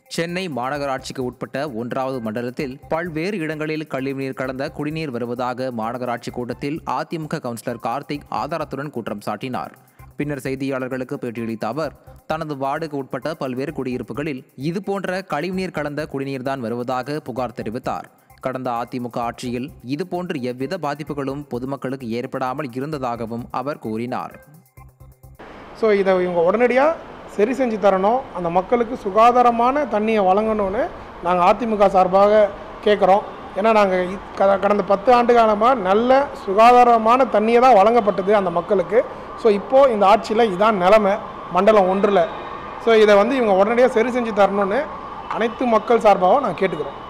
சென்னை மாநகராட்சிக்கு உட்பட்ட ஒன்றாவது மண்டலத்தில் பல்வேறு இடங்களில் கழிவுநீர் கலந்த குடிநீர் வருவதாக மாநகராட்சி கூட்டத்தில் அதிமுக கவுன்சிலர் கார்த்திக் ஆதாரத்துடன் குற்றம் சாட்டினார் பின்னர் செய்தியாளர்களுக்கு பேட்டியளித்த அவர் தனது வார்டுக்கு உட்பட்ட பல்வேறு குடியிருப்புகளில் இதுபோன்ற கழிவுநீர் கலந்த குடிநீர் தான் வருவதாக புகார் தெரிவித்தார் கடந்த அதிமுக ஆட்சியில் இதுபோன்று எவ்வித பாதிப்புகளும் பொதுமக்களுக்கு ஏற்படாமல் இருந்ததாகவும் அவர் கூறினார் ஸோ இதை இவங்க உடனடியாக சரி செஞ்சு தரணும் அந்த மக்களுக்கு சுகாதாரமான தண்ணியை வழங்கணும்னு நாங்கள் அதிமுக சார்பாக கேட்குறோம் ஏன்னா நாங்கள் கடந்த பத்து ஆண்டு காலமாக நல்ல சுகாதாரமான தண்ணியை தான் வழங்கப்பட்டது அந்த மக்களுக்கு ஸோ இப்போது இந்த ஆட்சியில் இதான் நிலமை மண்டலம் ஒன்றில் ஸோ இதை வந்து இவங்க உடனடியாக சரி செஞ்சு தரணும்னு அனைத்து மக்கள் சார்பாகவும் நாங்கள் கேட்டுக்கிறோம்